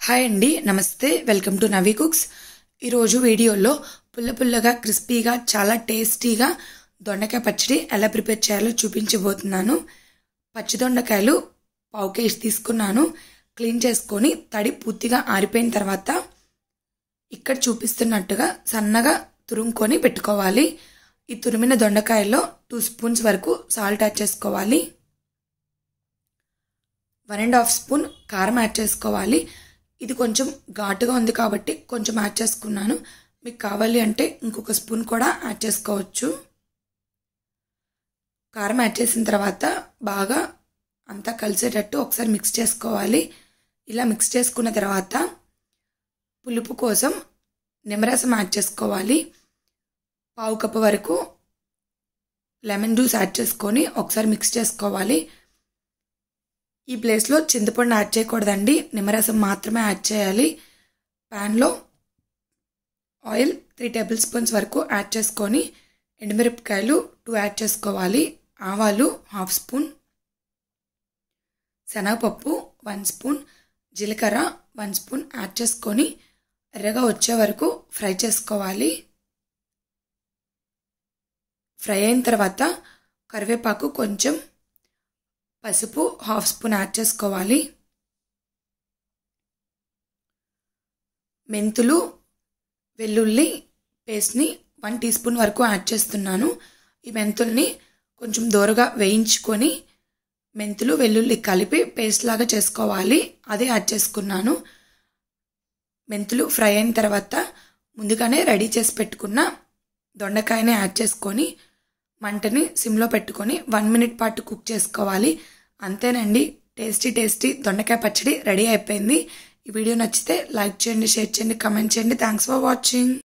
hi అండి నమస్తే welcome to Navi cooks ఈరోజు వీడియోలో పుల్ల పుల్లగా క్రిస్పీగా చాలా టేస్టీగా దొండకాయ పచ్చడి ఎలా ప్రిపేర్ చేయాలో చూపించబోతున్నాను పచ్చి దొండకాయలు పావు కేజీ తీసుకున్నాను క్లీన్ చేసుకొని తడి పూర్తిగా ఆరిపోయిన తర్వాత ఇక్కడ చూపిస్తున్నట్టుగా సన్నగా తురుముకొని పెట్టుకోవాలి ఈ తురిమిన దొండకాయల్లో టూ స్పూన్స్ వరకు సాల్ట్ యాడ్ చేసుకోవాలి వన్ అండ్ హాఫ్ స్పూన్ కారం యాడ్ చేసుకోవాలి ఇది కొంచెం ఘాటుగా ఉంది కాబట్టి కొంచెం యాడ్ చేసుకున్నాను మీకు కావాలి అంటే ఇంకొక స్పూన్ కూడా యాడ్ చేసుకోవచ్చు కారం యాడ్ చేసిన తర్వాత బాగా అంతా కలిసేటట్టు ఒకసారి మిక్స్ చేసుకోవాలి ఇలా మిక్స్ చేసుకున్న తర్వాత పులుపు కోసం నిమ్మరసం యాడ్ చేసుకోవాలి పావు కప్పు వరకు లెమన్ జ్యూస్ యాడ్ చేసుకొని ఒకసారి మిక్స్ చేసుకోవాలి ఈ ప్లేస్లో చింతపండు యాడ్ చేయకూడదండి నిమ్మరసం మాత్రమే యాడ్ చేయాలి ప్యాన్లో ఆయిల్ త్రీ టేబుల్ స్పూన్స్ వరకు యాడ్ చేసుకొని ఎండుమిరపకాయలు టూ యాడ్ చేసుకోవాలి ఆవాలు హాఫ్ స్పూన్ శనగపప్పు వన్ స్పూన్ జీలకర్ర వన్ స్పూన్ యాడ్ చేసుకొని ఎర్రగా వచ్చే వరకు ఫ్రై చేసుకోవాలి ఫ్రై అయిన తర్వాత కరివేపాకు కొంచెం పసుపు హాఫ్ స్పూన్ యాడ్ చేసుకోవాలి మెంతులు వెల్లుల్లి పేస్ట్ని వన్ టీ స్పూన్ వరకు యాడ్ చేస్తున్నాను ఈ మెంతుల్ని కొంచెం దూరగా వేయించుకొని మెంతులు వెల్లుల్లి కలిపి పేస్ట్ లాగా చేసుకోవాలి అదే యాడ్ చేసుకున్నాను మెంతులు ఫ్రై అయిన తర్వాత ముందుగానే రెడీ చేసి పెట్టుకున్న దొండకాయని యాడ్ చేసుకొని మంటని సిమ్లో పెట్టుకొని వన్ మినిట్ పాటు కుక్ చేసుకోవాలి అంతేనండి టేస్టీ టేస్టీ దొండకాయ పచ్చడి రెడీ అయిపోయింది ఈ వీడియో నచ్చితే లైక్ చేయండి షేర్ చేయండి కమెంట్ చేయండి థ్యాంక్స్ ఫర్ వాచింగ్